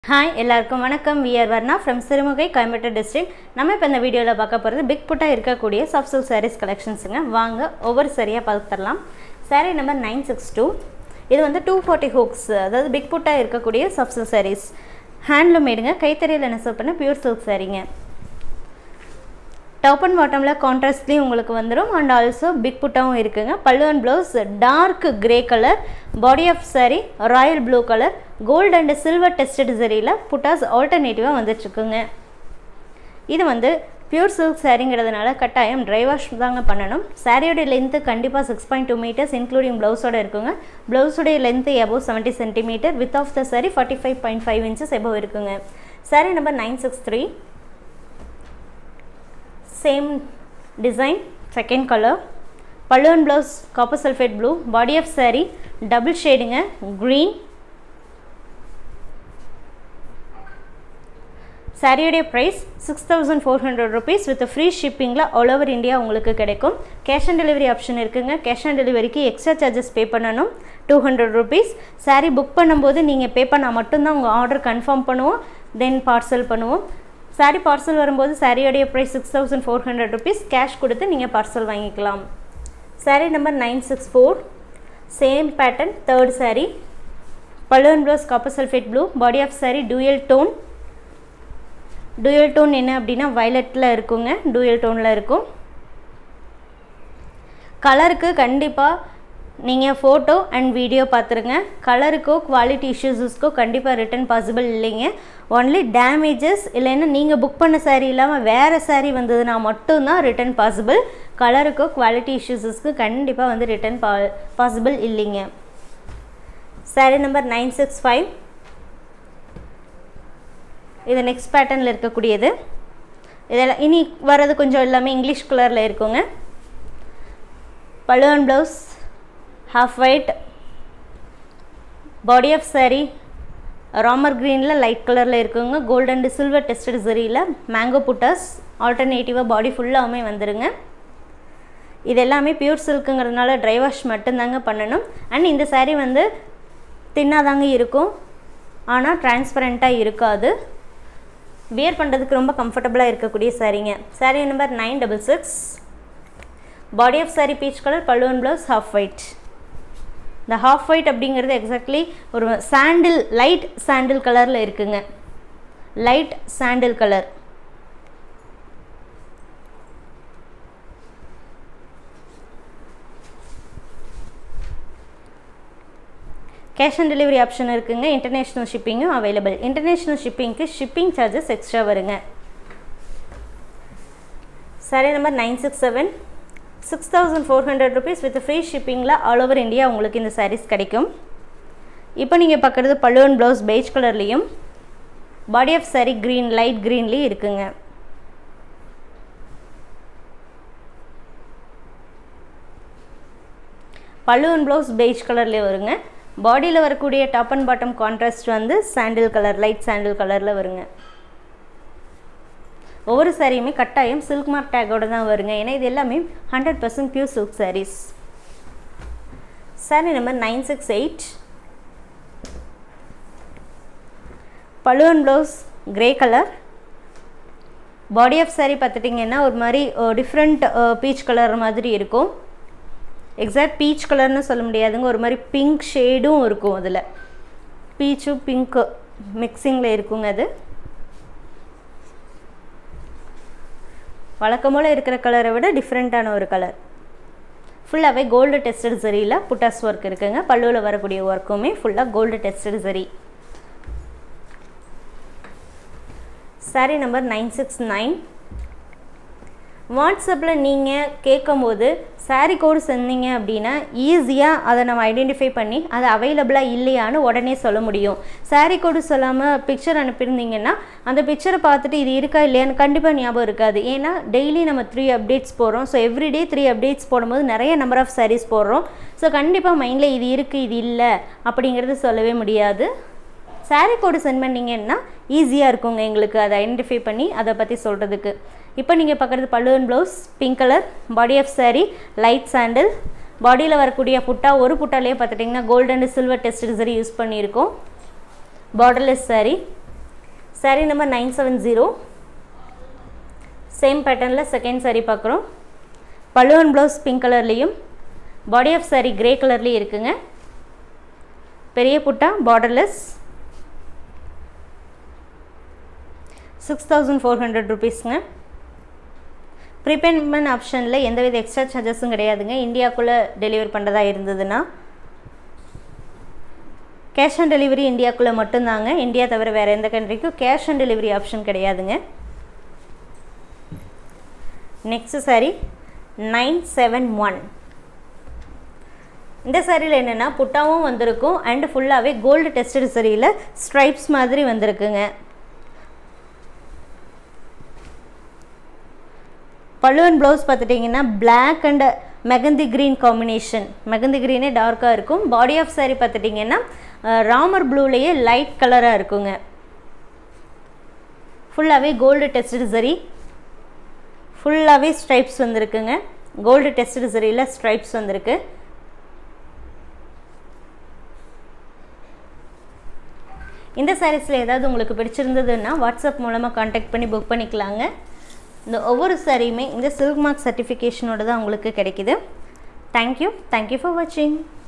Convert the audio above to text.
hi எல்லாருக்கும் வணக்கம் we are Varna from Sirumugai Coimbatore district நம்ம இப்போ இந்த வீடியோவில் பார்க்க போகிறது பிக் புட்டாக இருக்கக்கூடிய சாஃப்ட் சில்க் சாரீஸ் கலெக்ஷன்ஸுங்க வாங்க ஒவ்வொரு சரியாக பார்த்துடலாம் sari number nine six two இது வந்து டூ ஃபார்ட்டி ஹூக்ஸ் அதாவது பிக் புட்டாக இருக்கக்கூடிய சாஃப்ட் சில்க் சாரீஸ் ஹேண்ட்லூம் மேடுங்க கைத்தறியில் நெசவு பண்ண பியூர் சில்க் சாரீங்க டாப் அண்ட் பாட்டமில் கான்ட்ராஸ்ட்லேயும் உங்களுக்கு வந்துடும் அண்ட் ஆல்சோ பிக் புட்டாவும் இருக்குங்க pallu and blouse dark grey colour body of sari royal blue colour gold and silver tested சரியில் புட்டாஸ் ஆல்டர்னேட்டிவாக வந்துட்டுருக்குங்க இது வந்து பியூர் சில்க் சாரிங்கிறதுனால கட்டாயம் ட்ரை வாஷ் தாங்க பண்ணணும் சாரியோடைய லென்த்து கண்டிப்பாக six point two metres including ப்ளவுஸோட இருக்குங்க ப்ளவுஸோடைய length above seventy centimetre with of the sari forty five point five inches above இருக்குங்க sari number nine six three same design second colour பல்லுவன் blouse copper sulphate blue body of sari double ஷேடுங்க green சாரியோடைய price six thousand four hundred rupees with free ஷிப்பிங்கில் all over India உங்களுக்கு கிடைக்கும் cash on delivery option இருக்குங்க cash on டெலிவரிக்கு extra charges pay பண்ணணும் two hundred rupees sari book பண்ணும்போது நீங்கள் பே பண்ணால் மட்டும்தான் உங்கள் ஆர்டர் கன்ஃபார்ம் பண்ணுவோம் தென் பார்சல் பண்ணுவோம் சாரீ பார்சல் வரும்போது சாரியோடைய price six thousand four hundred rupees cash கொடுத்து நீங்கள் பார்சல் வாங்கிக்கலாம் sari number nine six four same pattern third sari பல்லுவன் blouse copper sulphate blue body of sari dual tone dual tone என்ன அப்படின்னா வயலட்டில் இருக்குங்க டூயல் டோனில் இருக்கும் கலருக்கு கண்டிப்பாக நீங்கள் ஃபோட்டோ அண்ட் வீடியோ பார்த்துருங்க கலருக்கோ குவாலிட்டி இஷ்யூஸஸ்க்கோ கண்டிப்பாக ரிட்டன் பாசிபிள் இல்லைங்க ஒன்லி டேமேஜஸ் இல்லைன்னா நீங்கள் புக் பண்ண சாரீ இல்லாமல் வேறு சாரீ வந்ததுன்னா மட்டும்தான் ரிட்டன் பாசிபிள் கலருக்கோ குவாலிட்டி இஷ்யூஸஸ்க்கு கண்டிப்பாக வந்து ரிட்டன் பா பாசிபிள் இல்லைங்க sari number nine six five இது நெக்ஸ்ட் பேட்டர்னில் இருக்கக்கூடியது இதெல்லாம் இனி வர்றது கொஞ்சம் எல்லாமே இங்கிலீஷ் கலரில் இருக்குங்க பல்லுவன் blouse half white body of sari Ramar க்ரீனில் லைட் கலரில் இருக்குங்க கோல்டு அண்டு சில்வர் டெஸ்டட் சரியில் மேங்கோ புட்டாஸ் ஆல்டர்னேட்டிவாக பாடி ஃபுல்லாகவுமே வந்துடுங்க இது எல்லாமே பியூர் சில்க்குங்கிறதுனால ட்ரை வாஷ் மட்டும்தாங்க பண்ணணும் அண்ட் இந்த சாரீ வந்து தின்னாதாங்க இருக்கும் ஆனால் டிரான்ஸ்பரண்ட்டாக இருக்காது வியர் பண்ணுறதுக்கு ரொம்ப கம்ஃபர்டபுளாக இருக்கக்கூடிய சாரீங்க sari number nine double six body of sari peach colour பல்லுவன் ப்ளவுஸ் ஹாஃப் ஒயிட் இந்த ஹாஃப் ஒயிட் அப்படிங்கிறது எக்ஸாக்ட்லி ஒரு சாண்டில் லைட் சாண்டில் கலரில் இருக்குங்க light sandal colour cash on delivery option இருக்குங்க இன்டர்நேஷ்னல் ஷிப்பிங்கும் அவைலபிள் இன்டர்நேஷ்னல் ஷிப்பிங்க்கு ஷிப்பிங் சார்ஜஸ் எக்ஸ்ட்ரா வருங்க sari number nine six seven six thousand four hundred rupees with free ஷிப்பிங்கில் ஆல் ஓவர் இந்தியா உங்களுக்கு இந்த சாரீஸ் கிடைக்கும் இப்போ நீங்கள் பார்க்குறது பல்லுவன் ப்ளவுஸ் பெய்ஜ் கலர்லேயும் body of sari green light க்ரீன்லேயும் இருக்குங்க பல்லுவன் ப்ளவுஸ் பெய்ஜ் கலர்லேயே வருங்க பாடியில் வரக்கூடிய டாப் அண்ட் பாட்டம் கான்ட்ராஸ்ட் வந்து சாண்டில் கலர் லைட் சாண்டில் கலரில் வருங்க ஒவ்வொரு சாரியுமே கட்டாயம் சில்க் மார்க் டேக்கோட தான் வருங்க ஏன்னா இது எல்லாமே hundred percent pure silk saris sari number nine six eight பழுவன் blouse grey colour body of sari பார்த்துட்டிங்கன்னா ஒரு மாதிரி டிஃப்ரெண்ட் பீச் கலர் மாதிரி இருக்கும் எக்ஸாக்ட் பீச் கலர்னு சொல்ல முடியாதுங்க ஒரு மாதிரி பிங்க் ஷேடும் இருக்கும் அதில் பீச்சும் பிங்க்கு மிக்சிங்கில் இருக்குங்க அது வழக்கம் போல் இருக்கிற கலரை விட டிஃப்ரெண்ட்டான ஒரு கலர் ஃபுல்லாகவே கோல்டு டெஸ்டட் சரியில் புட்டாஸ் ஒர்க் இருக்குங்க பல்லுவில் வரக்கூடிய ஒர்க்குமே ஃபுல்லாக gold tested zari sari number nine six nine வாட்ஸ்அப்பில் நீங்கள் கேட்கும்போது சாரீ கோடு செஞ்சீங்க அப்படின்னா ஈஸியாக அதை நம்ம ஐடென்டிஃபை பண்ணி அது அவைலபிளாக இல்லையான்னு உடனே சொல்ல முடியும் சாரீ கோடு சொல்லாமல் பிக்சர் அனுப்பியிருந்தீங்கன்னா அந்த பிக்சரை பார்த்துட்டு இது இருக்கா இல்லையான்னு கண்டிப்பாக ஞாபகம் இருக்காது ஏன்னா டெய்லி நம்ம த்ரீ அப்டேட்ஸ் போடுறோம் ஸோ எவ்ரிடே த்ரீ அப்டேட்ஸ் போடும்போது நிறைய நம்பர் ஆஃப் சாரீஸ் போடுறோம் ஸோ கண்டிப்பாக மைண்டில் இது இருக்குது இது இல்லை அப்படிங்கிறது சொல்லவே முடியாது சாரீ கோடு சென்ட் பண்ணிங்கன்னா ஈஸியாக இருக்குங்க எங்களுக்கு அதை ஐடென்டிஃபை பண்ணி அதை பற்றி சொல்கிறதுக்கு இப்போ நீங்கள் பார்க்குறது பல்லுவன் blouse pink colour body of sari light sandal பாடியில் வரக்கூடிய புட்டா ஒரு புட்டாலே பார்த்துட்டிங்கன்னா gold and silver test zari use பண்ணியிருக்கோம் borderless saree sari number nine seven zero same பேட்டர்னில் செகண்ட் சாரீ பார்க்குறோம் பழுவன் ப்ளவுஸ் பிங்க் கலர்லேயும் பாடி ஆஃப் சாரீ கிரே கலர்லேயும் இருக்குங்க பெரிய புட்டா borderless six thousand four hundred ருபீஸ்ங்க ப்ரீபேமெண்ட் ஆப்ஷனில் எந்தவித எக்ஸ்ட்ரா சார்ஜஸும் கிடையாதுங்க இந்தியாவுக்குள்ளே டெலிவரி பண்ணுறதா இருந்ததுன்னா கேஷ் ஆன் டெலிவரி இந்தியாவுக்குள்ளே மட்டும்தாங்க இந்தியா தவிர வேறு எந்த கண்ட்ரிக்கும் கேஷ் ஆன் டெலிவரி ஆப்ஷன் கிடையாதுங்க next sari nine seven one இந்த சாரியில் என்னென்னா புட்டாவும் வந்திருக்கும் அண்டு ஃபுல்லாகவே கோல்டு டெஸ்டட் சரியில் ஸ்ட்ரைப்ஸ் மாதிரி வந்திருக்குங்க பல்லுவன் ப்ளவுஸ் பார்த்துட்டிங்கன்னா black and mehndi green combination mehndi க்ரீனே டார்க்காக இருக்கும் பாடி ஆஃப் சாரி பார்த்துட்டிங்கன்னா ராமர் ப்ளூலேயே லைட் கலராக இருக்குங்க ஃபுல்லாகவே கோல்டு டெஸ்டட் சரி ஃபுல்லாகவே ஸ்ட்ரைப்ஸ் வந்திருக்குங்க கோல்டு டெஸ்டட் சரியில் ஸ்ட்ரைப்ஸ் வந்திருக்கு இந்த சாரீஸில் ஏதாவது உங்களுக்கு பிடிச்சிருந்ததுன்னா வாட்ஸ்அப் மூலமாக காண்டாக்ட் பண்ணி புக் பண்ணிக்கலாங்க இந்த ஒவ்வொரு சாரியுமே இந்த சில்க் மார்க் சர்டிஃபிகேஷனோட தான் உங்களுக்கு கிடைக்கிது தேங்க்யூ தேங்க்யூ ஃபார் வாட்சிங்